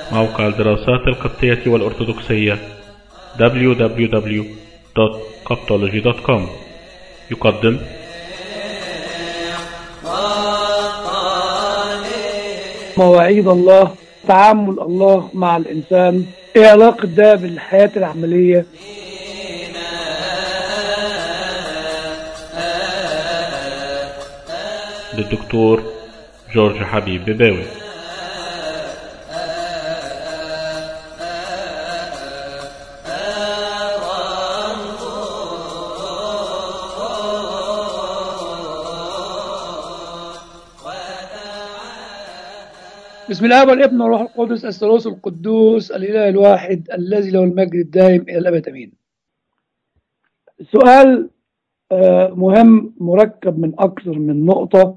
موقع الدراسات القبطية والأرثوذكسية www.coptology.com يقدم مواعيد الله تعامل الله مع الإنسان إيه علاقة ده بالحياة العملية للدكتور جورج حبيب بباوي بسم الله والابن والروح القدس الثالوث القدوس الإله الواحد الذي له المجد الدائم إلى الأبد أمين سؤال آه، مهم مركب من أكثر من نقطة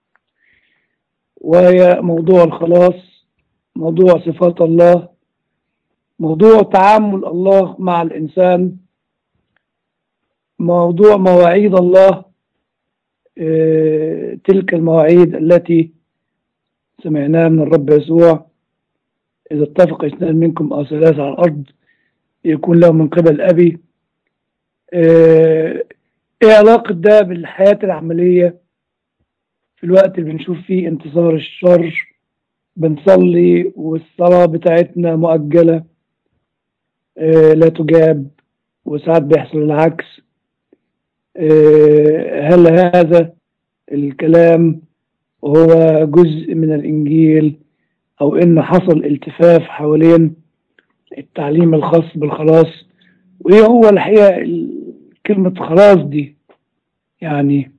وهي موضوع الخلاص موضوع صفات الله موضوع تعامل الله مع الإنسان موضوع مواعيد الله آه، تلك المواعيد التي سمعناها من الرب يسوع إذا اتفق اثنان منكم أو ثلاثة على الأرض يكون له من قبل أبي آه، إيه علاقة ده بالحياة العملية في الوقت اللي بنشوف فيه انتصار الشر بنصلي والصلاة بتاعتنا مؤجلة آه، لا تجاب وساعات بيحصل العكس آه، هل هذا الكلام هو جزء من الإنجيل أو إن حصل التفاف حوالين التعليم الخاص بالخلاص وإيه هو الحقيقة ال- كلمة خلاص دي يعني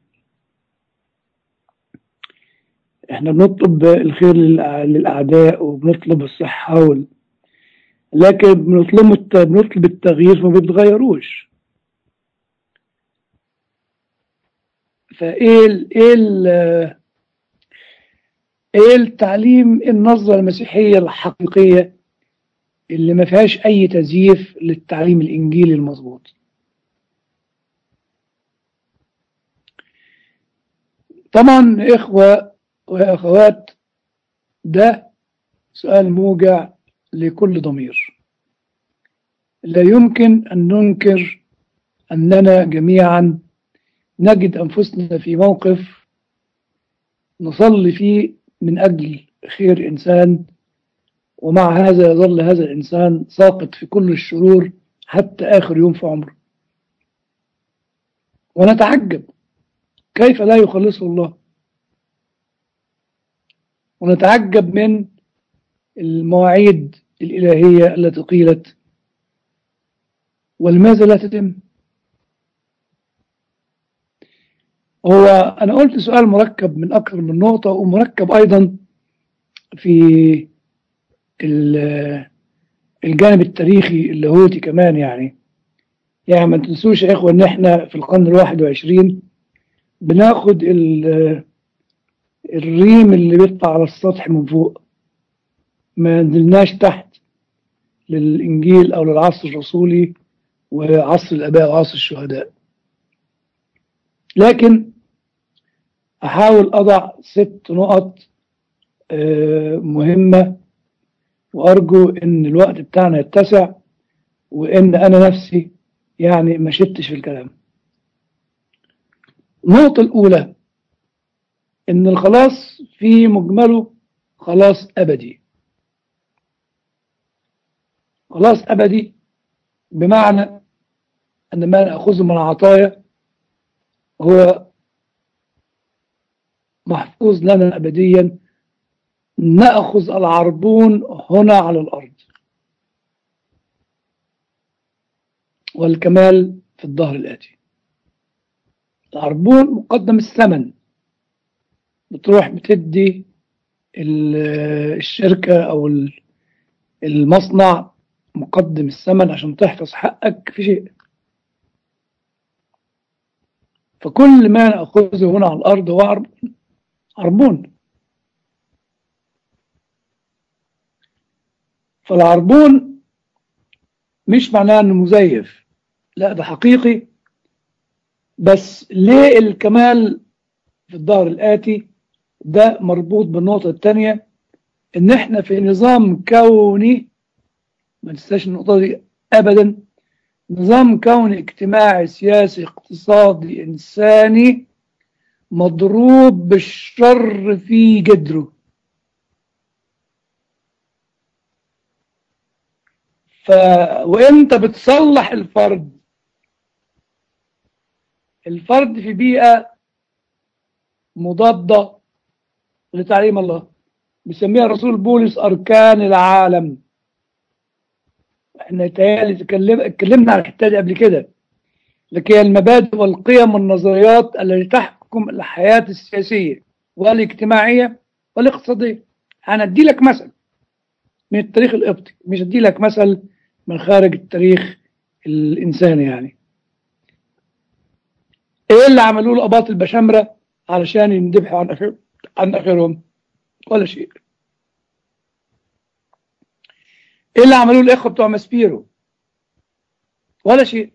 إحنا بنطلب الخير للأع- للأعداء وبنطلب الصحة وال... لكن بنطلب الت... بنطلب التغيير فما بيتغيروش فإيه ال... إيه ال... ايه التعليم النظرة المسيحية الحقيقية اللي ما فيهاش اي تزييف للتعليم الانجيلي المظبوط طبعا اخوة واخوات ده سؤال موجع لكل ضمير لا يمكن ان ننكر اننا جميعا نجد انفسنا في موقف نصلي فيه من أجل خير إنسان ومع هذا يظل هذا الإنسان ساقط في كل الشرور حتى آخر يوم في عمره ونتعجب كيف لا يخلصه الله ونتعجب من المواعيد الإلهية التي قيلت ولماذا لا تتم هو أنا قلت سؤال مركب من أكثر من نقطة ومركب أيضا في ال- الجانب التاريخي اللاهوتي كمان يعني يعني ما تنسوش يا إخوة إن إحنا في القرن الواحد وعشرين بناخد ال- الريم اللي بيطلع على السطح من فوق ما نزلناش تحت للإنجيل أو للعصر الرسولي وعصر الآباء وعصر الشهداء لكن أحاول أضع ست نقط آه، مهمة وأرجو إن الوقت بتاعنا يتسع وإن أنا نفسي يعني ما شدتش في الكلام النقطة الأولى إن الخلاص في مجمله خلاص أبدي خلاص أبدي بمعنى أن ما نأخذه من عطايا هو محفوظ لنا أبديا نأخذ العربون هنا على الأرض والكمال في الظهر الآتي العربون مقدم الثمن بتروح بتدي ال- الشركة أو ال- المصنع مقدم الثمن عشان تحفظ حقك في شيء فكل ما نأخذه هنا على الأرض هو عربون عربون فالعربون مش معناه انه مزيف لا ده حقيقي بس ليه الكمال في الظهر الآتي ده مربوط بالنقطة الثانية ان احنا في نظام كوني ما ننساش النقطة دي ابدا نظام كوني اجتماعي سياسي اقتصادي انساني مضروب بالشر في جدره ف وانت بتصلح الفرد الفرد في بيئة مضادة لتعليم الله بيسميها الرسول بولس أركان العالم احنا تهيألي تكلم... اتكلمنا عن الحتة دي قبل كده لكن هي المبادئ والقيم والنظريات التي تحكم الحياة السياسية والاجتماعية والاقتصادية أنا أدي لك مثل من التاريخ القبطي مش أدي لك مثل من خارج التاريخ الإنساني يعني إيه اللي عملوه الأباط البشامرة علشان يندبحوا عن أخر عن آخرهم ولا شيء إيه اللي عملوه الإخوة بتوع ماسبيرو ولا شيء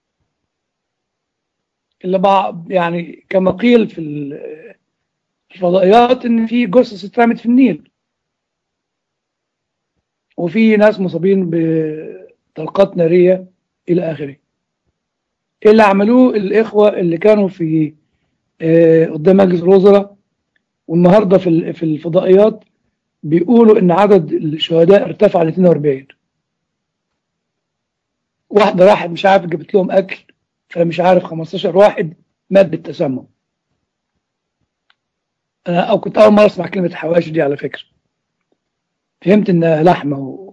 اللي بعض يعني كما قيل في الفضائيات ان في جثث اترمت في النيل وفي ناس مصابين بطلقات ناريه الى اخره اللي عملوه الاخوه اللي كانوا في آه قدام مجلس الوزراء والنهارده في في الفضائيات بيقولوا ان عدد الشهداء ارتفع ل 42 واحده راحت مش عارف جابت لهم اكل فمش عارف 15 واحد مات بالتسمم انا او كنت اول مره اسمع كلمه حواشي دي على فكره فهمت انها لحمه و...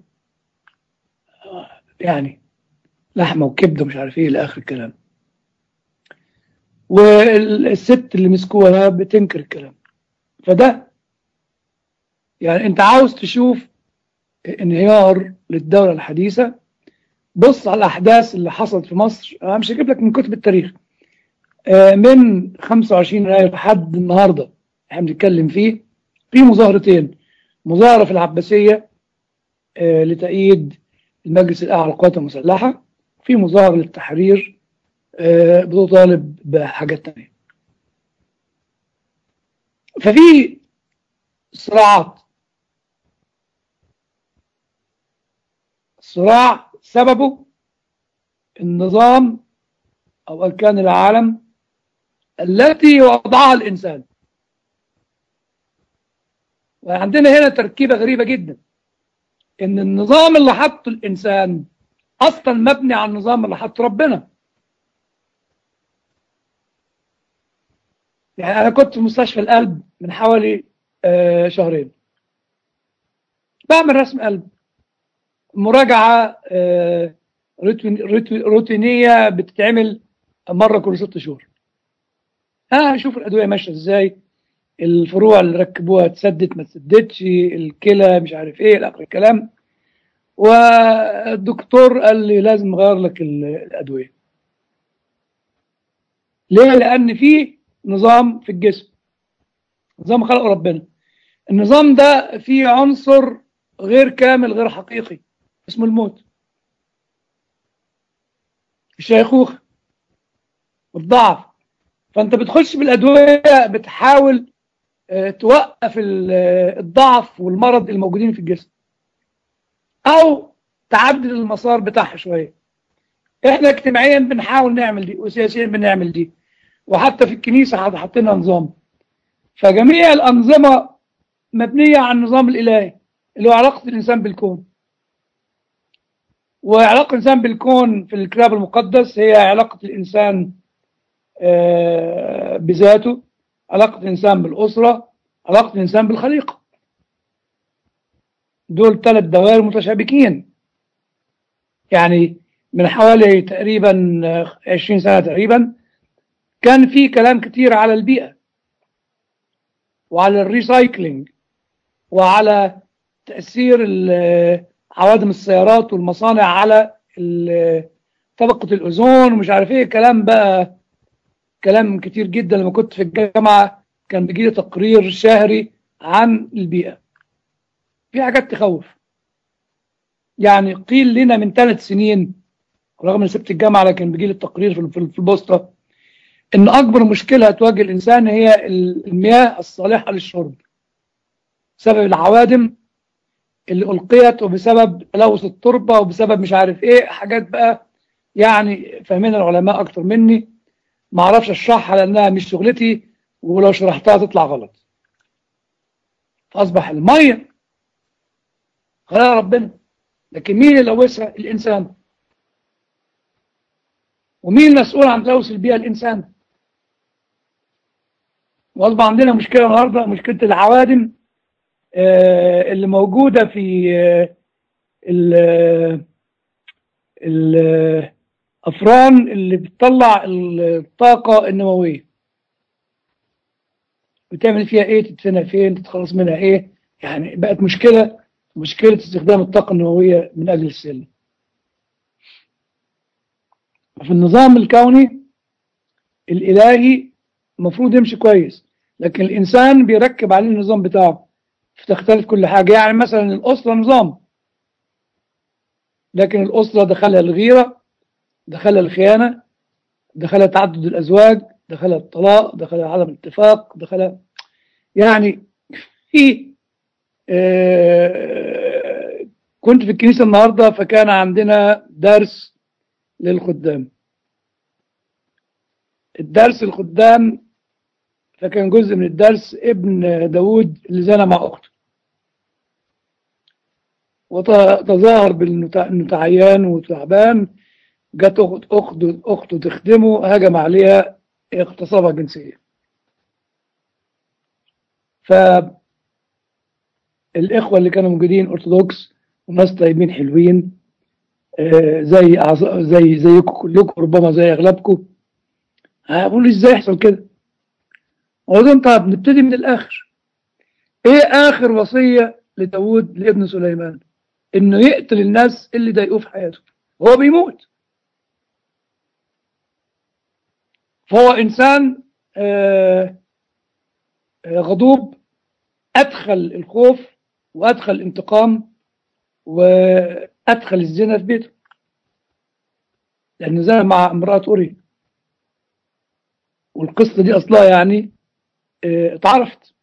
يعني لحمه وكبده ومش عارف ايه لاخر الكلام والست اللي مسكوها بتنكر الكلام فده يعني انت عاوز تشوف انهيار للدوله الحديثه بص على الأحداث اللي حصلت في مصر أنا مش هجيب لك من كتب التاريخ من 25 يناير لحد النهاردة احنا بنتكلم فيه في مظاهرتين مظاهرة في العباسية لتأييد المجلس الأعلى للقوات المسلحة في مظاهرة للتحرير بتطالب بحاجات تانية ففي صراعات صراع سببه النظام أو أركان العالم التي وضعها الإنسان وعندنا هنا تركيبة غريبة جدا إن النظام اللي حطه الإنسان أصلا مبني على النظام اللي حطه ربنا يعني أنا كنت في مستشفى القلب من حوالي آه شهرين بعمل رسم قلب مراجعة روتينية بتتعمل مرة كل ست شهور ها شوف الأدوية ماشية ازاي الفروع اللي ركبوها تسدد ما تسددش الكلى مش عارف ايه آخر الكلام والدكتور قال لي لازم نغير لك الأدوية ليه؟ لأن في نظام في الجسم نظام خلق ربنا النظام ده فيه عنصر غير كامل غير حقيقي اسمه الموت الشيخوخة والضعف فانت بتخش بالادويه بتحاول توقف الضعف والمرض الموجودين في الجسم او تعدل المسار بتاعها شويه احنا اجتماعيا بنحاول نعمل دي وسياسيا بنعمل دي وحتى في الكنيسه حاطين نظام فجميع الانظمه مبنيه على النظام الالهي اللي هو علاقه الانسان بالكون وعلاقة الإنسان بالكون في الكتاب المقدس هي علاقة الإنسان بذاته علاقة الإنسان بالأسرة علاقة الإنسان بالخليقة دول ثلاث دوائر متشابكين يعني من حوالي تقريبا 20 سنة تقريبا كان في كلام كتير على البيئة وعلى الريسايكلينج وعلى تأثير عوادم السيارات والمصانع على طبقة الأوزون ومش عارف ايه كلام بقى كلام كتير جدا لما كنت في الجامعة كان بيجي لي تقرير شهري عن البيئة في حاجات تخوف يعني قيل لنا من ثلاث سنين رغم ان سبت الجامعة لكن بيجي لي التقرير في البوسطة ان اكبر مشكلة هتواجه الانسان هي المياه الصالحة للشرب بسبب العوادم اللي ألقيت وبسبب تلوث التربة وبسبب مش عارف ايه حاجات بقى يعني فاهمين العلماء أكتر مني ما اعرفش اشرحها لأنها مش شغلتي ولو شرحتها تطلع غلط فأصبح المية خلقها ربنا لكن مين اللي لوثها الإنسان ومين المسؤول عن تلوث البيئة الإنسان واصبح عندنا مشكلة النهاردة مشكلة العوادم آه، اللي موجودة في آه، ال- الأفران اللي بتطلع الطاقة النووية بتعمل فيها ايه تدفنها فين تتخلص منها ايه يعني بقت مشكلة مشكلة استخدام الطاقة النووية من أجل السلم في النظام الكوني الإلهي المفروض يمشي كويس لكن الإنسان بيركب عليه النظام بتاعه فتختلف كل حاجة يعني مثلا الأسرة نظام لكن الأسرة دخلها الغيرة دخلها الخيانة دخلها تعدد الأزواج دخلها الطلاق دخلها عدم الاتفاق دخلها يعني في آه، كنت في الكنيسة النهاردة فكان عندنا درس للخدام الدرس الخدام فكان جزء من الدرس ابن داود اللي زنى مع أخته وتظاهر بأنه تعيان وتعبان جت أخت أخته أخته تخدمه هجم عليها اغتصابها جنسيا فالإخوة اللي كانوا موجودين أرثوذكس وناس طيبين حلوين آه، زي أعضاء- زي زيكم كلكم ربما زي أغلبكم هقول إزاي يحصل كده؟ أقول لهم طب نبتدي من الآخر إيه آخر وصية لداود لابن سليمان؟ إنه يقتل الناس اللي ضايقوه في حياته هو بيموت فهو إنسان آه، آه، غضوب أدخل الخوف وأدخل الانتقام وأدخل الزنا في بيته لأنه زنا مع امرأة أوري والقصة دي أصلها يعني آه، اتعرفت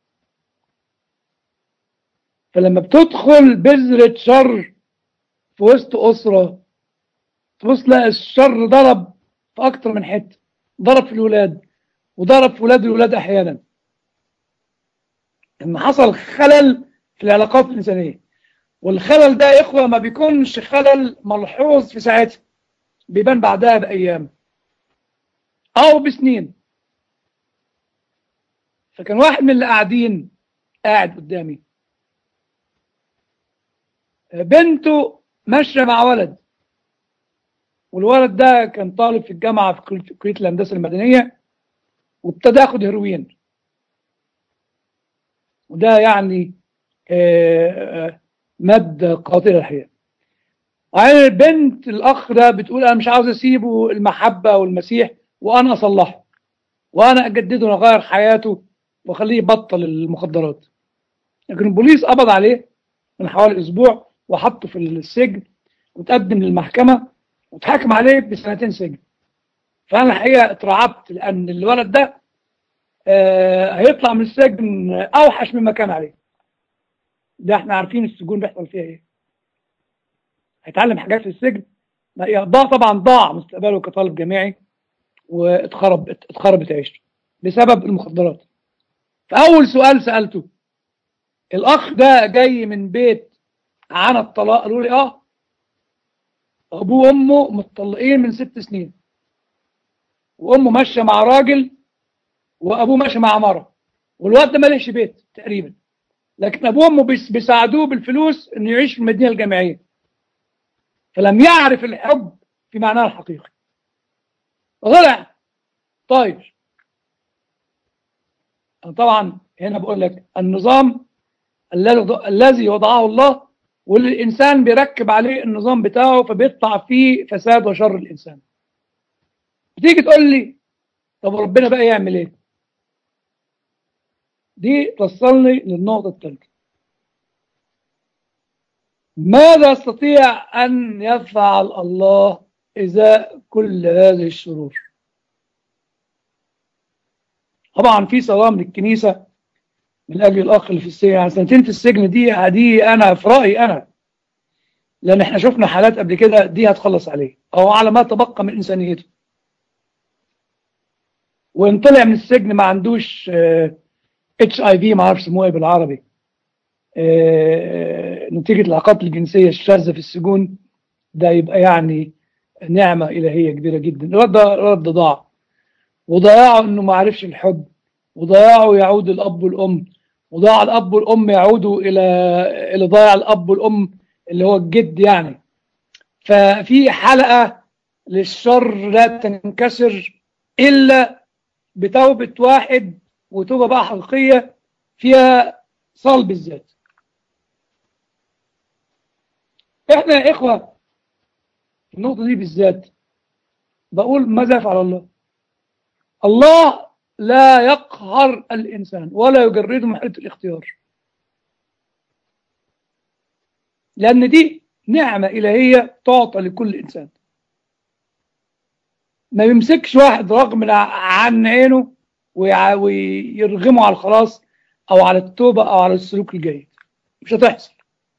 فلما بتدخل بذرة شر في وسط أسرة تبص تلاقي الشر ضرب في أكتر من حتة ضرب في الولاد وضرب في ولاد الولاد أحيانا إن حصل خلل في العلاقات الإنسانية والخلل ده يا إخوة ما بيكونش خلل ملحوظ في ساعتها بيبان بعدها بأيام أو بسنين فكان واحد من اللي قاعدين قاعد قدامي بنته ماشية مع ولد والولد ده كان طالب في الجامعة في كلية- كلية الهندسة المدنية وابتدى ياخد هيروين وده يعني آه، آه، مادة قاتلة الحقيقة وبعدين البنت الأخ ده بتقول أنا مش عاوز أسيبه المحبة والمسيح وأنا أصلحه وأنا أجدده وأغير حياته وأخليه يبطل المخدرات لكن البوليس قبض عليه من حوالي أسبوع وحطه في السجن وتقدم للمحكمة وتحاكم عليه بسنتين سجن فأنا الحقيقة اترعبت لأن الولد ده آه، هيطلع من السجن أوحش مما كان عليه ده احنا عارفين السجون بيحصل فيها ايه هيتعلم حاجات في السجن ما يقضاها طبعا ضاع مستقبله كطالب جامعي واتخرب اتخربت عيشته بسبب المخدرات فأول سؤال سألته الأخ ده جاي من بيت عن الطلاق قالوا لي اه أبوه وأمه متطلقين من ست سنين وأمه ماشية مع راجل وأبوه ماشي مع مرة والواد ده مالهش بيت تقريبا لكن أبوه وأمه بيس- بيساعدوه بالفلوس إنه يعيش في المدينة الجامعية فلم يعرف الحب في معناه الحقيقي طلع طاير أنا طبعا هنا بقول لك النظام الذي الذي وضعه الله واللي الإنسان بيركب عليه النظام بتاعه فبيطلع فيه فساد وشر الإنسان بتيجي تقول لي طب ربنا بقى يعمل ايه دي توصلني للنقطة الثالثة ماذا يستطيع أن يفعل الله إذا كل هذه الشرور طبعا في صلاة من الكنيسة من اجل الاخ اللي في السجن يعني سنتين في السجن دي دي انا في رايي انا لان احنا شفنا حالات قبل كده دي هتخلص عليه او على ما تبقى من انسانيته وان طلع من السجن ما عندوش اتش اي في ما اعرفش اسمه ايه بالعربي آه، نتيجه العلاقات الجنسيه الشاذه في السجون ده يبقى يعني نعمه الهيه كبيره جدا الواد ده الواد ده ضاع وضياعه انه ما عرفش الحب وضياعه يعود الاب والام وضاع الاب والام يعودوا الى الى ضياع الاب والام اللي هو الجد يعني ففي حلقه للشر لا تنكسر الا بتوبه واحد وتوبه بقى حقيقيه فيها صلب الذات احنا يا اخوه في النقطه دي بالذات بقول ماذا يفعل الله الله لا يقهر الإنسان ولا يجرده من حالة الاختيار لأن دي نعمة إلهية تعطى لكل إنسان ما يمسكش واحد رغم عن عينه ويع- ويرغمه على الخلاص أو على التوبة أو على السلوك الجيد مش هتحصل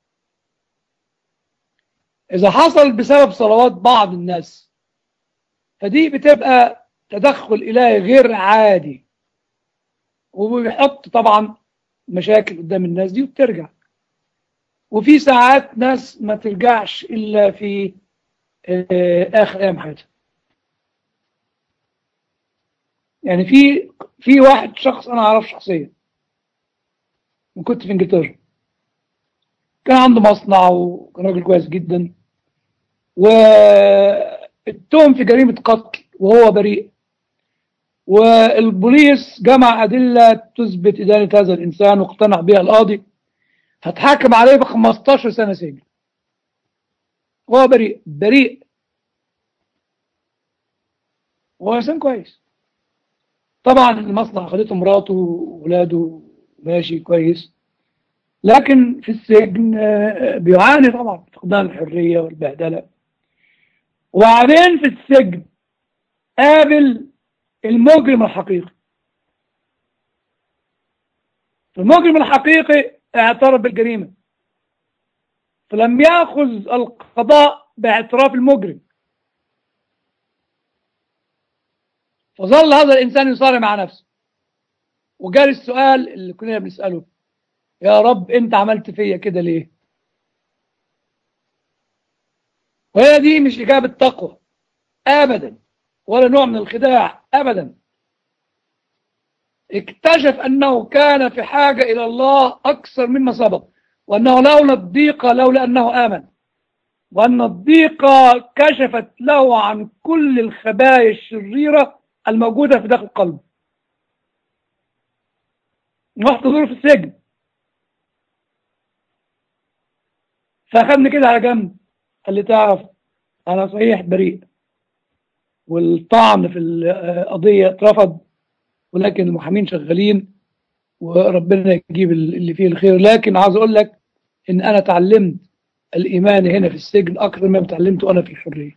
إذا حصل بسبب صلوات بعض الناس فدي بتبقى تدخل إلهي غير عادي وبيحط طبعا مشاكل قدام الناس دي وبترجع وفي ساعات ناس ما ترجعش إلا في آه، آخر أيام حياتها يعني في في واحد شخص أنا أعرف شخصيا وكنت في إنجلترا كان عنده مصنع وكان راجل كويس جدا واتهم في جريمة قتل وهو بريء والبوليس جمع أدلة تثبت إدانة هذا الإنسان واقتنع بها القاضي فاتحاكم عليه ب 15 سنة سجن وهو بريء بريء وهو إنسان كويس طبعا المصنع خدته مراته وولاده ماشي كويس لكن في السجن آه، بيعاني طبعا فقدان الحرية والبهدلة وبعدين في السجن قابل المجرم الحقيقي المجرم الحقيقي اعترف بالجريمة فلم يأخذ القضاء باعتراف المجرم فظل هذا الإنسان يصارع مع نفسه وجاء السؤال اللي كنا بنسأله يا رب أنت عملت فيا كده ليه وهي دي مش إجابة تقوى أبدا ولا نوع من الخداع أبدا اكتشف أنه كان في حاجة إلى الله أكثر مما سبق وأنه لولا الضيقة لولا أنه آمن وأن الضيقة كشفت له عن كل الخبايا الشريرة الموجودة في داخل قلبه رحت ظهور في السجن فأخذني كده على جنب قال لي تعرف أنا صحيح بريء والطعن في القضية اترفض ولكن المحامين شغالين وربنا يجيب اللي فيه الخير لكن عاوز اقول لك ان انا اتعلمت الايمان هنا في السجن اكثر مما اتعلمته انا في الحريه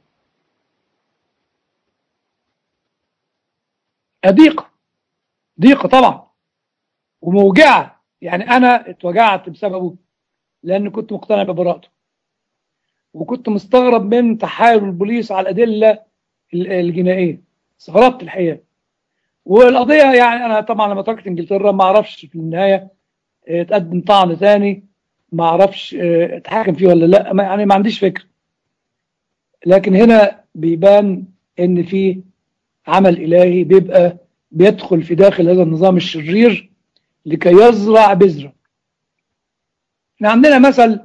ضيقه ضيقه طبعا وموجعه يعني انا اتوجعت بسببه لان كنت مقتنع ببراءته وكنت مستغرب من تحايل البوليس على الادله الجنائيه استغربت الحقيقه والقضيه يعني انا طبعا لما تركت انجلترا ما اعرفش في النهايه اه، تقدم طعن ثاني ما اعرفش اه، اتحاكم فيه ولا لا ما- يعني ما عنديش فكره لكن هنا بيبان ان في عمل الهي بيبقى بيدخل في داخل هذا النظام الشرير لكي يزرع بذره احنا عندنا مثل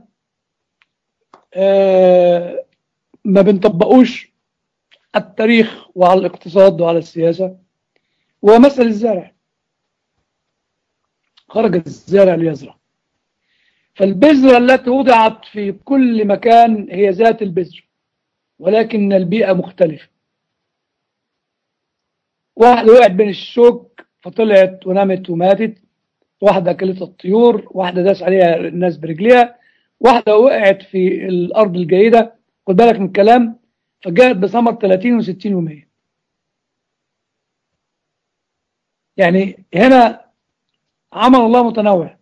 اه، ما بنطبقوش على التاريخ وعلى الاقتصاد وعلى السياسه هو مثل الزرع خرج الزارع ليزرع فالبذرة التي وضعت في كل مكان هي ذات البذرة ولكن البيئة مختلفة واحدة وقعت بين الشوك فطلعت ونامت وماتت واحدة أكلتها الطيور واحدة داس عليها الناس برجليها واحدة وقعت في الأرض الجيدة خد بالك من الكلام فجاءت بثمر 30 و60 و100 يعني هنا عمل الله متنوع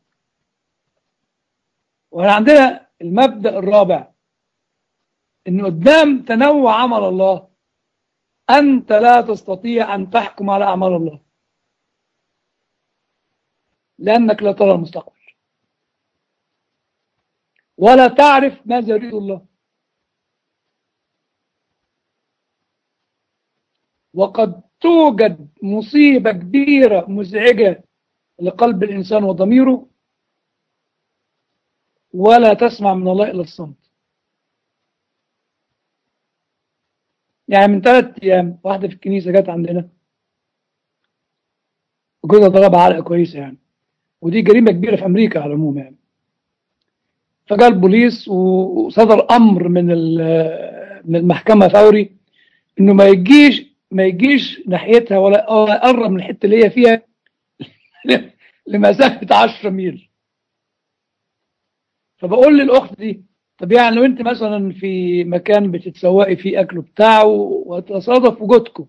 وعندنا المبدأ الرابع ان قدام تنوع عمل الله انت لا تستطيع ان تحكم على اعمال الله لانك لا ترى المستقبل ولا تعرف ماذا يريد الله وقد توجد مصيبة كبيرة مزعجة لقلب الإنسان وضميره ولا تسمع من الله إلا الصمت يعني من ثلاث أيام واحدة في الكنيسة جت عندنا وجوزها ضربها علقة كويسة يعني ودي جريمة كبيرة في أمريكا على العموم يعني فجاء البوليس وصدر أمر من من المحكمة فوري إنه ما يجيش ما يجيش ناحيتها ولا يقرب من الحتة اللي هي فيها لمسافة 10 ميل فبقول للأخت دي طب يعني لو أنت مثلا في مكان بتتسوقي فيه أكل بتاعه وتصادف وجودكم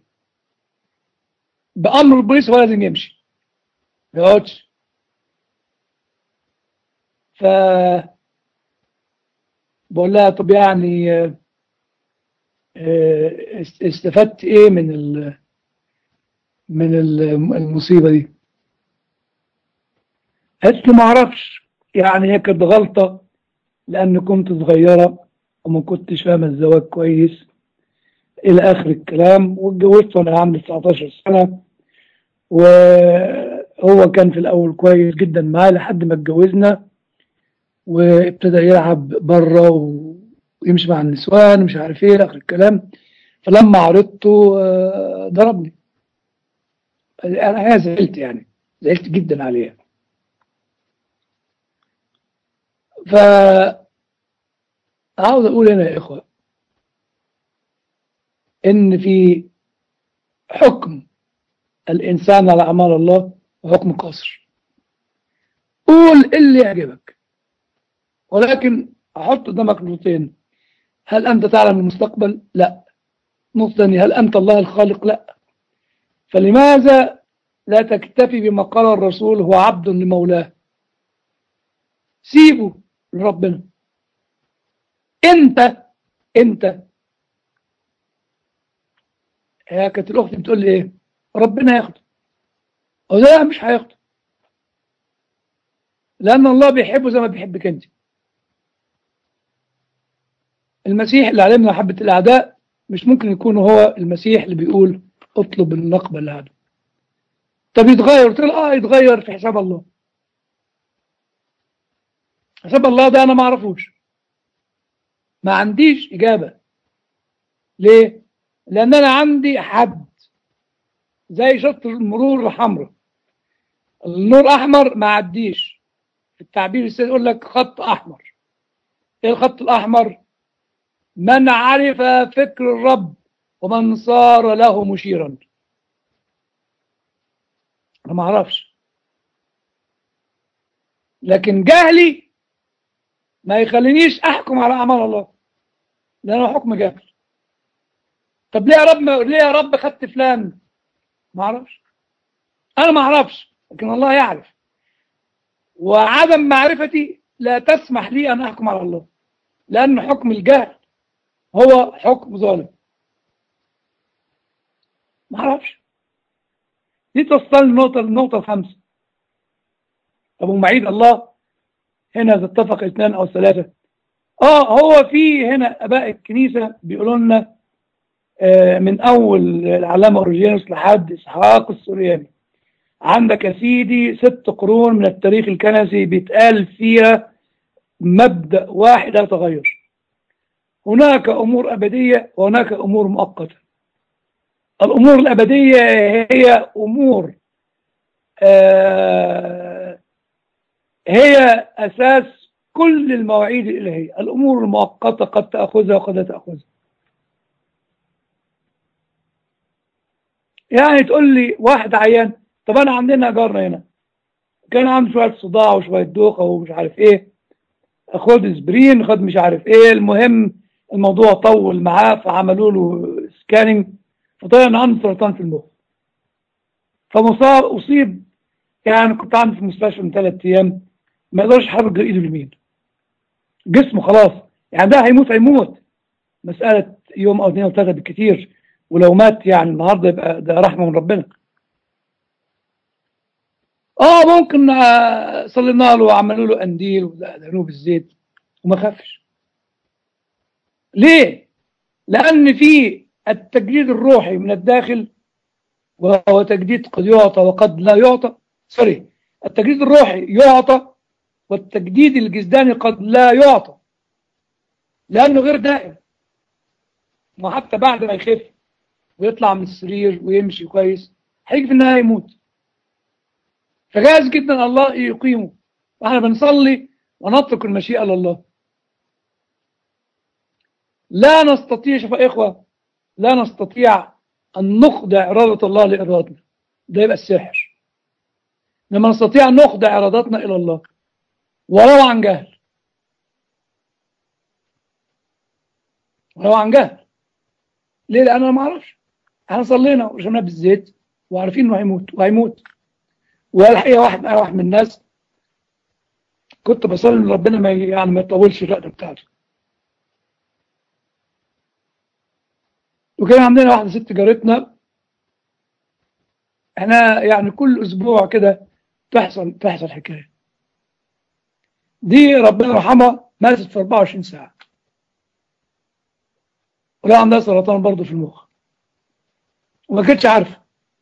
بأمر البوليس هو لازم يمشي ما يقعدش ف بقول لها طب يعني استفدت ايه من ال من المصيبة دي قالت لي ما اعرفش يعني هي كانت غلطة لان كنت صغيرة وما كنتش فاهمة الزواج كويس الى اخر الكلام واتجوزت وانا عندي 19 سنة وهو كان في الاول كويس جدا معايا لحد ما اتجوزنا وابتدى يلعب بره ويمشي مع النسوان ومش عارف ايه اخر الكلام فلما عرضته ضربني انا زعلت يعني زعلت جدا عليه ف عاوز اقول هنا يا اخوه ان في حكم الانسان على اعمال الله حكم قصر قول اللي يعجبك ولكن احط قدامك نقطتين هل انت تعلم المستقبل لا نقطه ثانيه هل انت الله الخالق لا فلماذا لا تكتفي بما قال الرسول هو عبد لمولاه سيبه لربنا انت انت هي كانت الاخت بتقول لي ايه ربنا ياخده او لا مش هياخده لان الله بيحبه زي ما بيحبك انت المسيح اللي علمنا حبة الأعداء مش ممكن يكون هو المسيح اللي بيقول اطلب النقبة هذا طب يتغير قلت له اه يتغير في حساب الله حساب الله ده انا ما اعرفوش ما عنديش اجابة ليه لان انا عندي حد زي شط المرور الحمراء النور احمر ما عديش في التعبير السيد يقول لك خط احمر ايه الخط الاحمر من عرف فكر الرب ومن صار له مشيرا انا ما اعرفش لكن جهلي ما يخلينيش احكم على اعمال الله لانه حكم جهل طب ليه يا رب ليه يا رب خدت فلان ما اعرفش انا ما اعرفش لكن الله يعرف وعدم معرفتي لا تسمح لي ان احكم على الله لان حكم الجهل هو حكم ظالم ما اعرفش دي توصلني النقطة النقطة الخامسة أبو معيد الله هنا إذا اتفق اثنان أو ثلاثة آه هو في هنا آباء الكنيسة بيقولوا لنا آه من أول العلامة أورجينوس لحد إسحاق السورياني عندك يا سيدي ست قرون من التاريخ الكنسي بيتقال فيها مبدأ واحد لا يتغير هناك أمور أبدية وهناك أمور مؤقتة الأمور الأبدية هي أمور آه هي أساس كل المواعيد الإلهية الأمور المؤقتة قد تأخذها وقد لا تأخذها يعني تقول لي واحد عيان طب أنا عندنا جارنا هنا كان عنده شوية صداع وشوية دوخة ومش عارف إيه خد اسبرين خد مش عارف إيه المهم الموضوع طول معاه فعملوا له سكاننج فطلع عنده سرطان في المخ فمصاب أصيب يعني كنت عندي في المستشفى من ثلاث ايام ما يقدرش يحرك غير ايده اليمين جسمه خلاص يعني ده هيموت هيموت مسألة يوم او اثنين او ثلاثة بالكثير ولو مات يعني النهارده يبقى ده رحمة من ربنا اه ممكن آه، صلينا له وعملوا له قنديل ودهنوه بالزيت وما خافش ليه؟ لأن في التجديد الروحي من الداخل وهو تجديد قد يعطى وقد لا يعطى سوري التجديد الروحي يعطى والتجديد الجسداني قد لا يعطى لأنه غير دائم وحتى بعد ما يخف ويطلع من السرير ويمشي كويس هيجي في النهاية يموت فجائز جدا الله يقيمه واحنا بنصلي ونترك المشيئة لله لا نستطيع شوف يا إخوة لا نستطيع أن نخضع إرادة الله لإرادتنا ده يبقى السحر لما نستطيع أن نخضع إرادتنا إلى الله ولو عن جهل ولو عن جهل ليه لأن أنا ما أعرفش احنا صلينا وشمنا بالزيت وعارفين إنه هيموت وهيموت والحقيقة واحد أنا واحد من الناس كنت بصلي إن ربنا ما ي- يعني ما يطولش الرقدة بتاعته وكان عندنا واحدة ست جارتنا احنا يعني كل اسبوع كده تحصل تحصل حكاية دي ربنا يرحمها ماتت في 24 ساعة ولا عندها سرطان برضه في المخ وما كانتش عارفة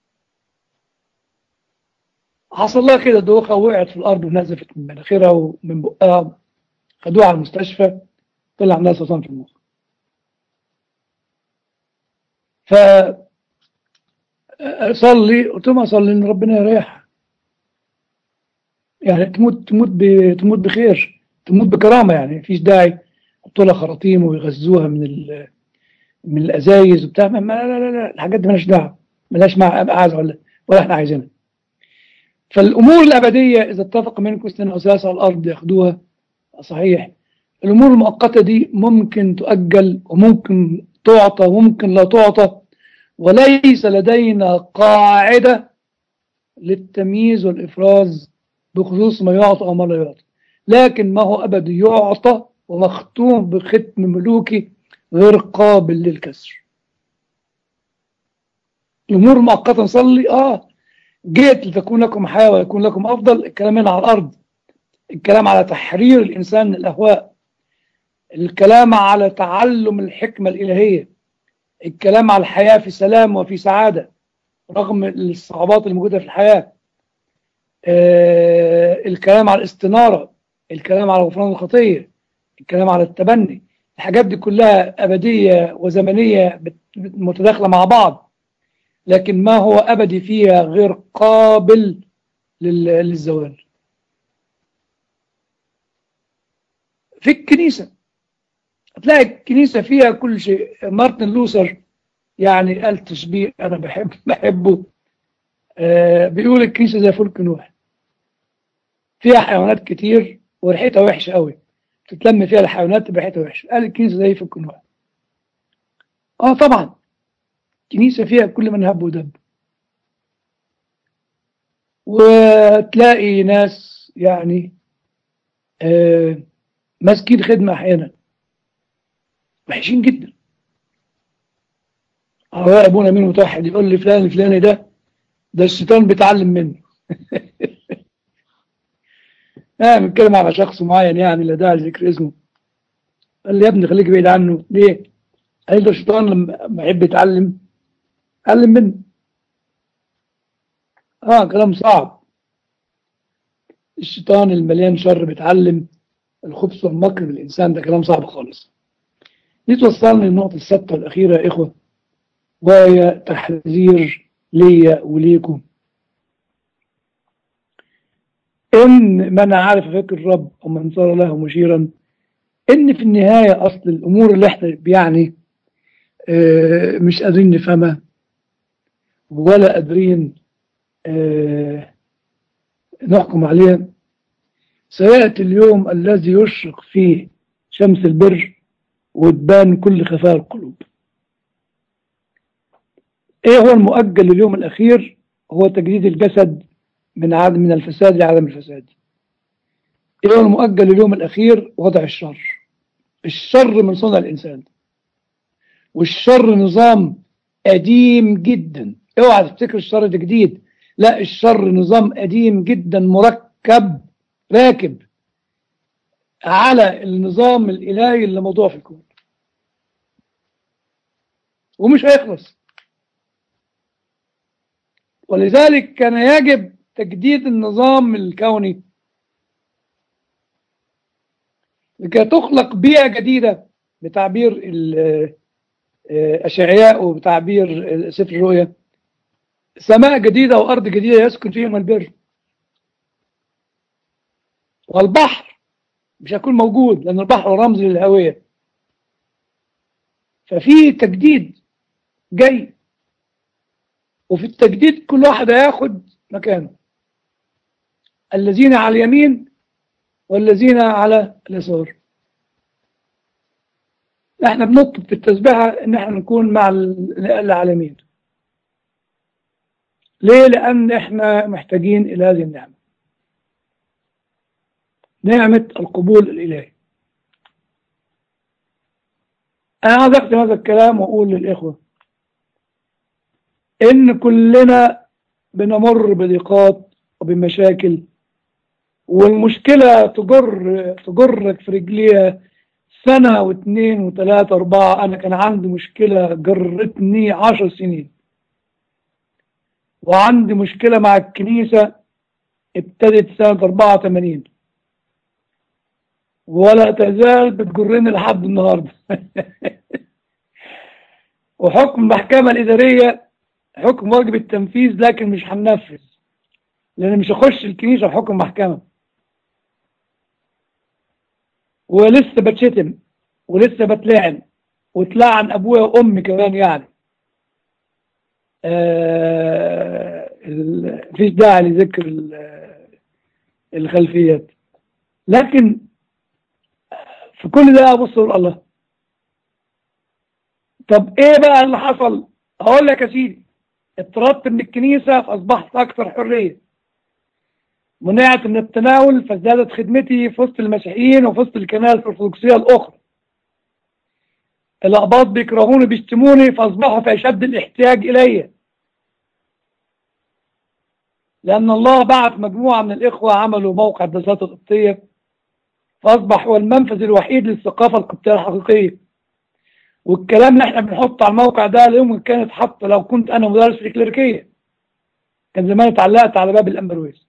حصل لها كده دوخة وقعت في الأرض ونزفت من مناخيرها ومن بقها خدوها على المستشفى طلع عندها سرطان في المخ ف صلي قلت لهم اصلي ان ربنا يريحها يعني تموت تموت ب... تموت بخير تموت بكرامه يعني مفيش داعي يحطوا لها خراطيم ويغذوها من ال... من الازايز وبتاع ما لا لا لا, لا. الحاجات دي مالهاش دعوه مالهاش مع أبعاد ولا ولا احنا عايزينها فالامور الابديه اذا اتفق منكم اثنين او ثلاثه على الارض ياخدوها صحيح الامور المؤقته دي ممكن تؤجل وممكن تعطى وممكن لا تعطى وليس لدينا قاعدة للتمييز والإفراز بخصوص ما يعطى أو ما لا يعطى لكن ما هو أبدي يعطى ومختوم بختم ملوكي غير قابل للكسر الأمور مؤقتة نصلي آه جئت لتكون لكم حياة ويكون لكم أفضل الكلام هنا على الأرض الكلام على تحرير الإنسان من الأهواء الكلام على تعلم الحكمة الإلهية الكلام على الحياة في سلام وفي سعادة رغم الصعوبات اللي موجودة في الحياة آه الكلام على الاستنارة الكلام على غفران الخطية الكلام على التبني الحاجات دي كلها أبدية وزمنية متداخلة مع بعض لكن ما هو أبدي فيها غير قابل للزوال في الكنيسة هتلاقي الكنيسة فيها كل شيء مارتن لوثر يعني قال تشبيه أنا بحب بحبه آه بيقول الكنيسة زي فلك نوح فيها حيوانات كتير وريحتها وحشة قوي تتلم فيها الحيوانات تبقى ريحتها وحشة قال الكنيسة زي فلك نوح اه طبعا الكنيسة فيها كل من هب ودب وتلاقي ناس يعني آه ماسكين خدمة أحيانا وحشين جدا هو ابونا مين متوحد يقول لي فلان الفلاني ده ده الشيطان بيتعلم منه اه بنتكلم على شخص معين يعني لا داعي لذكر اسمه قال لي يا ابني خليك بعيد عنه ليه؟ قال لي ده الشيطان لما يحب يتعلم علم منه اه كلام صعب الشيطان المليان شر بيتعلم الخبث والمكر بالإنسان ده كلام صعب خالص دي توصلني للنقطة السادسة والأخيرة يا إخوة وهي تحذير ليا وليكم إن من عرف فكر الرب ومن صار له مشيرا إن في النهاية أصل الأمور اللي إحنا يعني آه مش قادرين نفهمها ولا قادرين آه نحكم عليها سيأتي اليوم الذي يشرق فيه شمس البر وتبان كل خفايا القلوب ايه هو المؤجل لليوم الاخير هو تجديد الجسد من عدم من الفساد لعدم الفساد اليوم المؤجل اليوم الأخير وضع الشر الشر من صنع الإنسان والشر نظام قديم جدا اوعى تفتكر الشر ده جديد لا الشر نظام قديم جدا مركب راكب على النظام الإلهي اللي موضوع في الكون ومش هيخلص ولذلك كان يجب تجديد النظام الكوني لكي تخلق بيئة جديدة بتعبير أشعياء وبتعبير سفر الرؤيا سماء جديدة وأرض جديدة يسكن فيهم البر والبحر مش هيكون موجود لأن البحر رمز للهوية ففي تجديد جاي وفي التجديد كل واحد هياخد مكانه الذين على اليمين والذين على اليسار احنا بنطلب في التسبيحة ان احنا نكون مع العالمين ليه لان احنا محتاجين الى هذه النعمة نعمة القبول الالهي انا عايز اختم هذا الكلام واقول للاخوة ان كلنا بنمر بضيقات وبمشاكل والمشكلة تجر تجرك في رجليها سنة واثنين وثلاثة أربعة أنا كان عندي مشكلة جرتني عشر سنين وعندي مشكلة مع الكنيسة ابتدت سنة 84 ولا تزال بتجرني لحد النهاردة وحكم المحكمة الإدارية حكم واجب التنفيذ لكن مش هننفذ لأن مش هخش الكنيسة بحكم محكمة ولسه بتشتم ولسه بتلعن وتلعن ابويا وامي كمان يعني آه فيش داعي لذكر الخلفيات لكن في كل ده ابص اقول الله طب ايه بقى اللي حصل اقول لك يا سيدي اتطردت من الكنيسه فاصبحت اكثر حريه منعت من التناول فازدادت خدمتي في وسط المسيحيين وفي وسط الكنائس الارثوذكسيه الاخرى الاقباط بيكرهوني بيشتموني فاصبحوا في اشد الاحتياج الي لان الله بعث مجموعه من الاخوه عملوا موقع الدراسات القبطيه فاصبح هو المنفذ الوحيد للثقافه القبطيه الحقيقيه والكلام اللي احنا بنحطه على الموقع ده لا يمكن كان يتحط لو كنت انا مدرس في الكليريكيه كان زمان اتعلقت على باب الامبرويز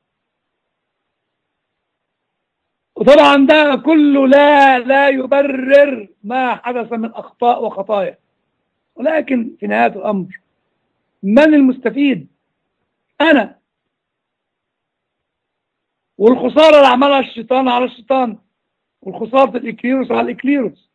وطبعا ده كله لا لا يبرر ما حدث من أخطاء وخطايا ولكن في نهاية الأمر من المستفيد أنا والخسارة اللي عملها الشيطان على الشيطان والخسارة الإكليروس على الإكليروس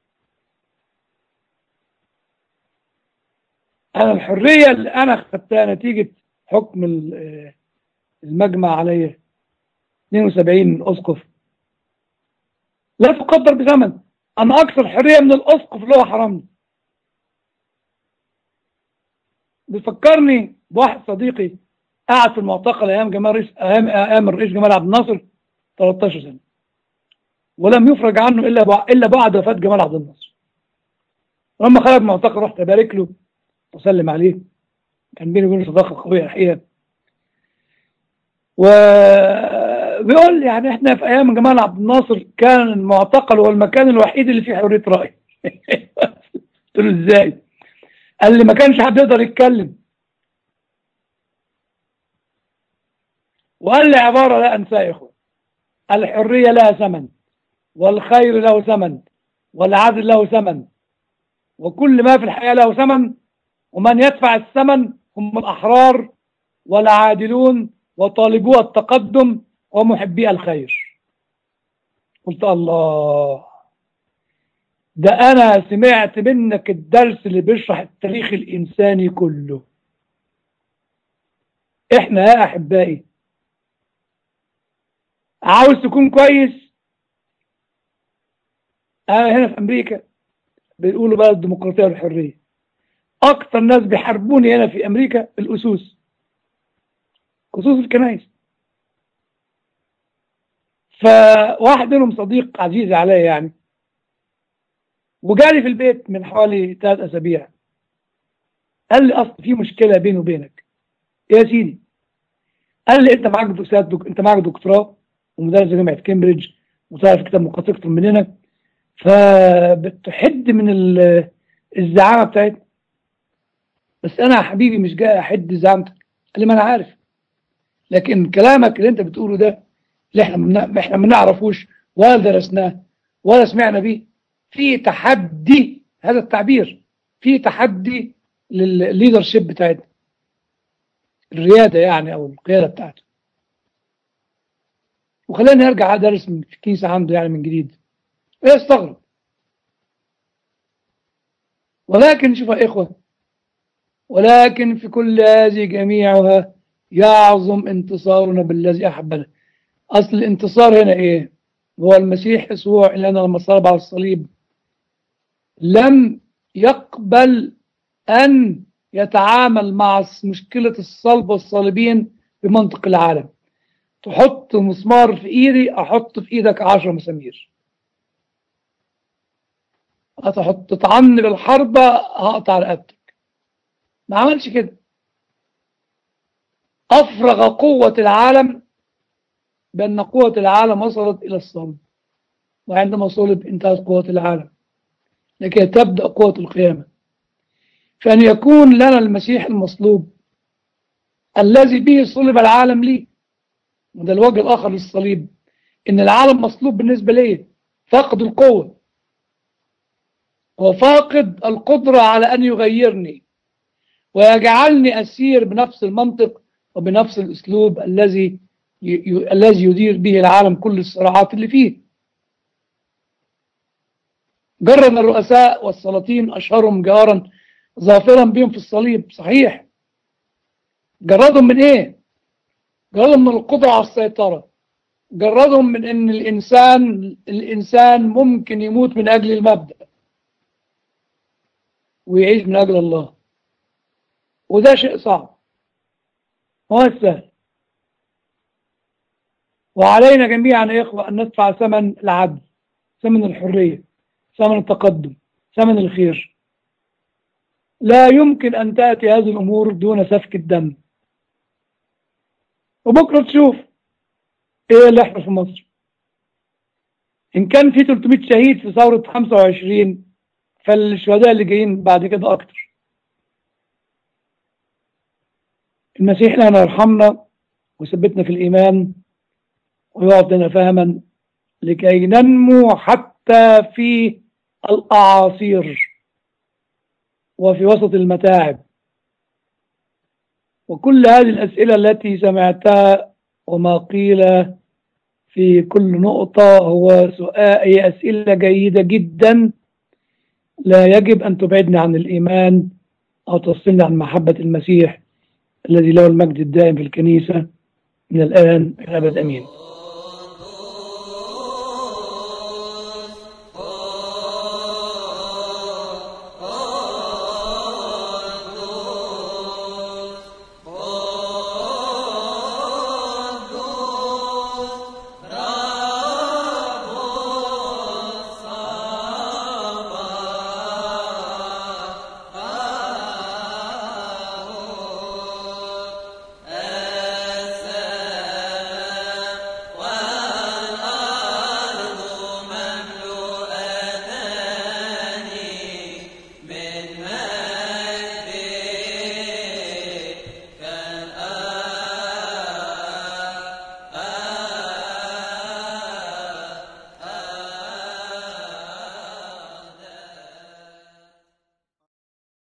أنا الحرية اللي أنا خدتها نتيجة حكم المجمع عليا 72 من أسقف لا تقدر بثمن أنا أكثر حرية من الأسقف اللي هو حرمني بيفكرني بواحد صديقي قاعد في المعتقل أيام جمال رئيس أيام, أيام الرئيس جمال عبد الناصر 13 سنة ولم يفرج عنه إلا بعد إلا بعد وفاة جمال عبد الناصر لما خرج من المعتقل رحت أبارك له وأسلم عليه كان بيني وبينه صداقة قوية الحقيقة و بيقول يعني احنا في ايام جمال عبد الناصر كان المعتقل هو المكان الوحيد اللي فيه حريه راي قلت له ازاي قال لي ما كانش حد يقدر يتكلم وقال لي عباره لا انساها يا اخوان الحريه لها ثمن والخير له ثمن والعدل له ثمن وكل ما في الحياه له ثمن ومن يدفع الثمن هم الاحرار والعادلون وطالبو التقدم ومحبي الخير قلت الله ده أنا سمعت منك الدرس اللي بيشرح التاريخ الإنساني كله إحنا يا أحبائي عاوز تكون كويس أنا هنا في أمريكا بيقولوا بقى الديمقراطية والحرية أكتر ناس بيحاربوني هنا في أمريكا الأسوس خصوص الكنائس فواحد منهم صديق عزيز عليا يعني وجالي في البيت من حوالي ثلاث أسابيع قال لي أصل في مشكلة بيني وبينك إيه يا سيدي قال لي أنت معاك دكتوراه أنت معاك دكتوراه ومدرس جامعة كامبريدج وتعرف كتاب مقاطع أكتر مننا فبتحد من الزعامة بتاعتنا بس أنا يا حبيبي مش جاي أحد زعامتك قال لي ما أنا عارف لكن كلامك اللي أنت بتقوله ده اللي احنا ما احنا ما نعرفوش ولا درسناه ولا سمعنا بيه في تحدي هذا التعبير في تحدي للليدرشيب بتاعتنا الرياده يعني او القياده بتاعته وخلاني ارجع ادرس في الكنيسه عنده يعني من جديد استغرب ولكن شوف يا اخوه ولكن في كل هذه جميعها يعظم انتصارنا بالذي احبنا اصل الانتصار هنا ايه هو المسيح يسوع اللي انا لما صلب على الصليب لم يقبل ان يتعامل مع مشكله الصلب والصليبين بمنطق العالم تحط مسمار في ايدي احط في ايدك عشر مسامير هتحط تطعني بالحربة هقطع رقبتك ما عملش كده افرغ قوة العالم بأن قوة العالم وصلت إلى الصلب وعندما صلب انتهت قوة العالم لكي تبدأ قوة القيامة فأن يكون لنا المسيح المصلوب الذي به صلب العالم لي وده الوجه الآخر للصليب إن العالم مصلوب بالنسبة لي فاقد القوة وفاقد القدرة على أن يغيرني ويجعلني أسير بنفس المنطق وبنفس الأسلوب الذي الذي يدير به العالم كل الصراعات اللي فيه جرد الرؤساء والسلاطين أشهرهم جارا ظافرا بهم في الصليب صحيح جردهم من ايه جردهم من القدرة على السيطرة جردهم من ان الانسان الانسان ممكن يموت من اجل المبدأ ويعيش من اجل الله وده شيء صعب هو السهل وعلينا جميعا يا إخوة أن ندفع ثمن العدل ثمن الحرية ثمن التقدم ثمن الخير لا يمكن أن تأتي هذه الأمور دون سفك الدم وبكرة تشوف إيه اللي يحصل في مصر إن كان في 300 شهيد في ثورة 25 فالشهداء اللي جايين بعد كده أكتر المسيح لنا يرحمنا ويثبتنا في الإيمان ويعطينا فهما لكي ننمو حتى في الأعاصير وفي وسط المتاعب وكل هذه الأسئلة التي سمعتها وما قيل في كل نقطة هو سؤال هي أسئلة جيدة جدا لا يجب أن تبعدنا عن الإيمان أو تفصلنا عن محبة المسيح الذي له المجد الدائم في الكنيسة من الآن إلى الأبد أمين